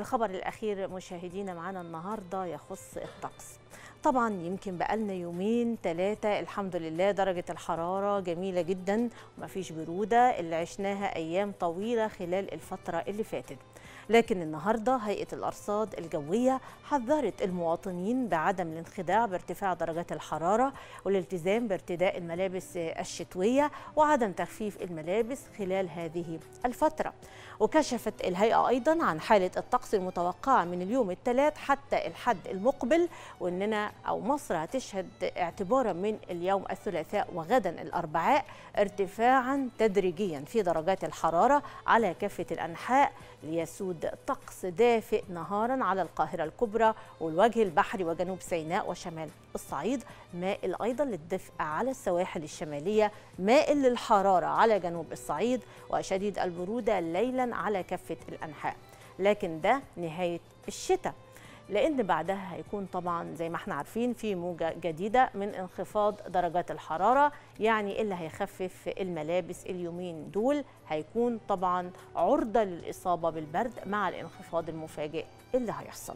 الخبر الأخير مشاهدينا معنا النهاردة يخص الطقس طبعا يمكن بقالنا يومين ثلاثة الحمد لله درجة الحرارة جميلة جدا ومفيش برودة اللي عشناها أيام طويلة خلال الفترة اللي فاتت لكن النهارده هيئه الارصاد الجويه حذرت المواطنين بعدم الانخداع بارتفاع درجات الحراره والالتزام بارتداء الملابس الشتويه وعدم تخفيف الملابس خلال هذه الفتره وكشفت الهيئه ايضا عن حاله الطقس المتوقعه من اليوم الثلاث حتى الحد المقبل واننا او مصر هتشهد اعتبارا من اليوم الثلاثاء وغدا الاربعاء ارتفاعا تدريجيا في درجات الحراره على كافه الانحاء ليسود طقس دافئ نهارا على القاهرة الكبرى والوجه البحري وجنوب سيناء وشمال الصعيد مائل أيضا للدفء على السواحل الشمالية مائل للحرارة على جنوب الصعيد وشديد البرودة ليلا على كافة الأنحاء لكن ده نهاية الشتاء لان بعدها هيكون طبعا زي ما احنا عارفين في موجه جديده من انخفاض درجات الحراره يعني اللي هيخفف الملابس اليومين دول هيكون طبعا عرضه للاصابه بالبرد مع الانخفاض المفاجئ اللي هيحصل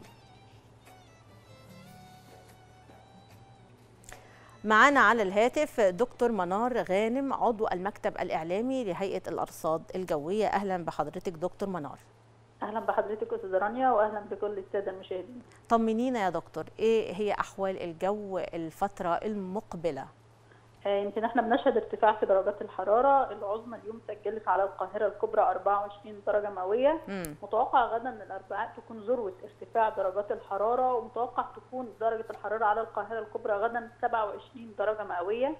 معانا على الهاتف دكتور منار غانم عضو المكتب الاعلامي لهيئه الارصاد الجويه اهلا بحضرتك دكتور منار اهلا بحضرتك استاذه رانيا واهلا بكل الساده المشاهدين طمنينا يا دكتور ايه هي احوال الجو الفتره المقبله يمكن احنا بنشهد ارتفاع في درجات الحراره العظمى اليوم سجلت على القاهره الكبرى 24 درجه مئويه متوقع غدا الاربعاء تكون ذروه ارتفاع درجات الحراره ومتوقع تكون درجه الحراره على القاهره الكبرى غدا 27 درجه مئويه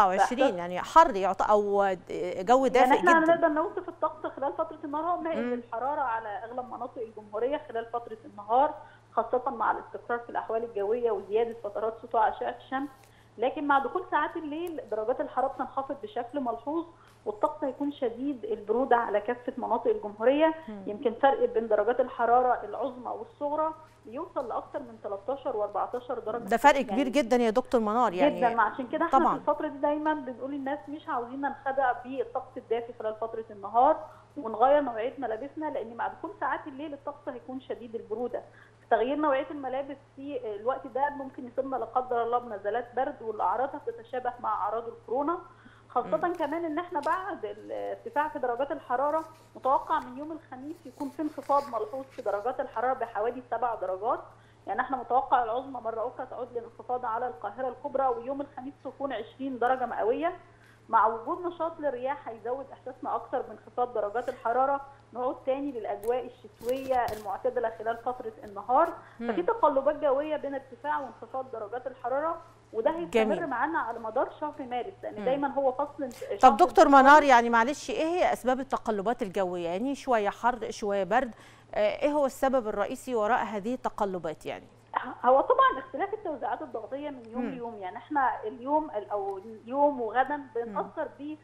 27 يعني حر يعطى او جو دافئ يعني احنا جدا هنقدر نوصف الطقس خلال فتره النهار هو مائل للحراره على اغلب مناطق الجمهوريه خلال فتره النهار خاصه مع الاستقرار في الاحوال الجويه وزياده فترات سطوع اشعه الشمس لكن مع دخول ساعات الليل درجات الحراره بتنخفض بشكل ملحوظ والطقس هيكون شديد البروده على كافه مناطق الجمهوريه م. يمكن فرق بين درجات الحراره العظمى والصغرى بيوصل لاكثر من 13 و14 درجه ده فرق كبير يعني جدا يا دكتور منار يعني جدا عشان كده احنا في الفتره دي دايما بنقول للناس مش عاوزين ننخدع بالطقس الدافي خلال فتره النهار ونغير نوعيه ملابسنا لان مع دخول ساعات الليل الطقس هيكون شديد البروده تغيير نوعيه الملابس في الوقت ده ممكن يصيبنا لا قدر الله بنزلات برد والاعراض هتتشابه مع اعراض الكورونا خاصة م. كمان ان احنا بعد الارتفاع في درجات الحرارة متوقع من يوم الخميس يكون في انخفاض ملحوظ في درجات الحرارة بحوالي 7 درجات يعني احنا متوقع العظمى مرة أخرى تعود للانخفاض على القاهرة الكبرى ويوم الخميس تكون 20 درجة مئوية مع وجود نشاط للرياح هيزود احساسنا اكثر بانخفاض درجات الحراره نعود تاني للاجواء الشتويه المعتدله خلال فتره النهار مم. ففي تقلبات جويه بين ارتفاع وانخفاض درجات الحراره وده هيستمر معانا على مدار شهر مارس لان دايما هو فصل طب دكتور منار يعني معلش ايه هي اسباب التقلبات الجويه يعني شويه حر شويه برد ايه هو السبب الرئيسي وراء هذه التقلبات يعني هو طبعا اختلاف التوزيعات الضغطيه من يوم م. ليوم يعني احنا اليوم او اليوم وغدا بنتاثر ب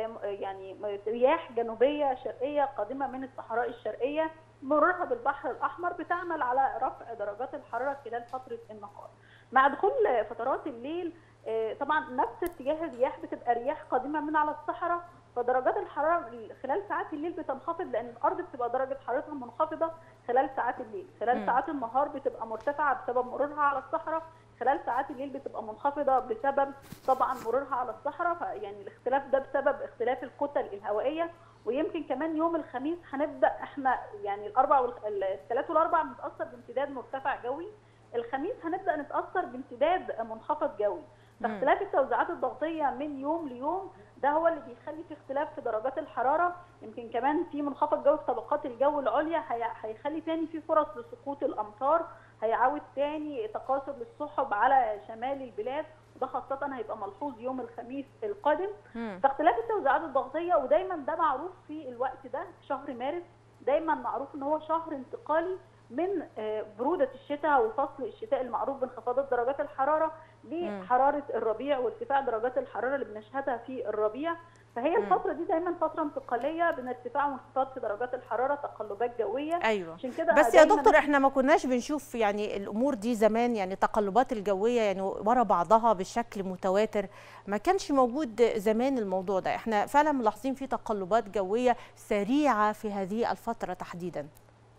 يعني رياح جنوبيه شرقيه قادمه من الصحراء الشرقيه مرورها بالبحر الاحمر بتعمل على رفع درجات الحراره خلال فتره النهار مع دخول فترات الليل طبعا نفس اتجاه الرياح بتبقى رياح قادمه من على الصحراء فدرجات الحراره خلال ساعات الليل بتنخفض لان الارض بتبقى درجه حرارتها منخفضه خلال ساعات الليل خلال م. ساعات النهار بتبقى مرتفعه بسبب مرورها على الصحراء خلال ساعات الليل بتبقى منخفضه بسبب طبعا مرورها على الصحراء فيعني الاختلاف ده بسبب اختلاف الكتل الهوائيه ويمكن كمان يوم الخميس هنبدا احنا يعني الاربع والثلاث والاربع بنتاثر بامتداد مرتفع جوي الخميس هنبدا نتاثر بامتداد منخفض جوي فاختلاف التوزيعات الضغطيه من يوم ليوم ده هو اللي بيخلي في اختلاف في درجات الحراره يمكن كمان في منخفض جوي في طبقات الجو العليا هيخلي تاني في فرص لسقوط الامطار هيعود تاني تقاصر للسحب على شمال البلاد وده خاصة هيبقى ملحوظ يوم الخميس القادم فاختلاف التوزيعات الضغطية ودايما ده معروف في الوقت ده في شهر مارس دايما معروف ان هو شهر انتقالي من برودة الشتاء وفصل الشتاء المعروف بانخفاضات درجات الحرارة لحرارة الربيع وارتفاع درجات الحرارة اللي بنشهدها في الربيع فهي الفترة دي دايما فترة انتقالية بين ارتفاع وانخفاض في درجات الحرارة تقلبات جوية أيوة عشان كده بس يا دكتور احنا ما كناش بنشوف يعني الأمور دي زمان يعني تقلبات الجوية يعني ورا بعضها بشكل متواتر ما كانش موجود زمان الموضوع ده احنا فعلا ملاحظين في تقلبات جوية سريعة في هذه الفترة تحديدا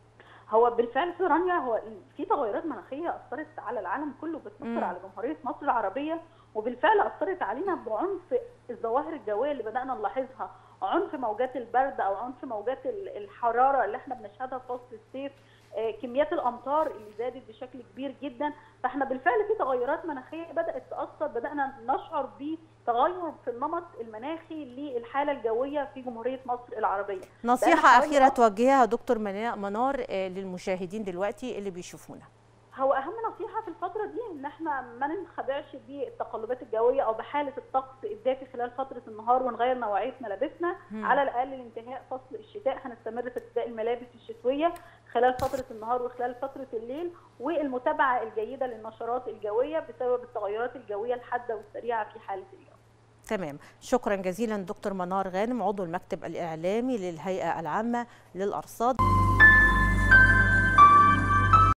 هو بالفعل في رانيا هو في تغيرات مناخيه اثرت على العالم كله بتاثر مم. على جمهوريه مصر العربيه وبالفعل اثرت علينا بعنف الظواهر الجويه اللي بدانا نلاحظها عنف موجات البرد او عنف موجات ال- الحراره اللي احنا بنشهدها في فصل الصيف آه، كميات الامطار اللي زادت بشكل كبير جدا فاحنا بالفعل في تغيرات مناخيه بدات تاثر بدانا نشعر بتغير في النمط المناخي للحاله الجويه في جمهوريه مصر العربيه نصيحه حوالي اخيره أص- توجهها دكتور منا- منار آه، للمشاهدين دلوقتي اللي بيشوفونا هو اهم نصيحه في الفتره دي ان احنا ما ننخدعش بالتقلبات الجويه او بحاله الطقس الدافي خلال فتره النهار ونغير نوعيه ملابسنا مم. على الاقل لانتهاء فصل الشتاء هنستمر في ارتداء الملابس الشتويه خلال فتره النهار وخلال فتره الليل والمتابعه الجيده للنشرات الجويه بسبب التغيرات الجويه الحاده والسريعه في حاله اليوم تمام شكرا جزيلا دكتور منار غانم عضو المكتب الاعلامي للهيئه العامه للارصاد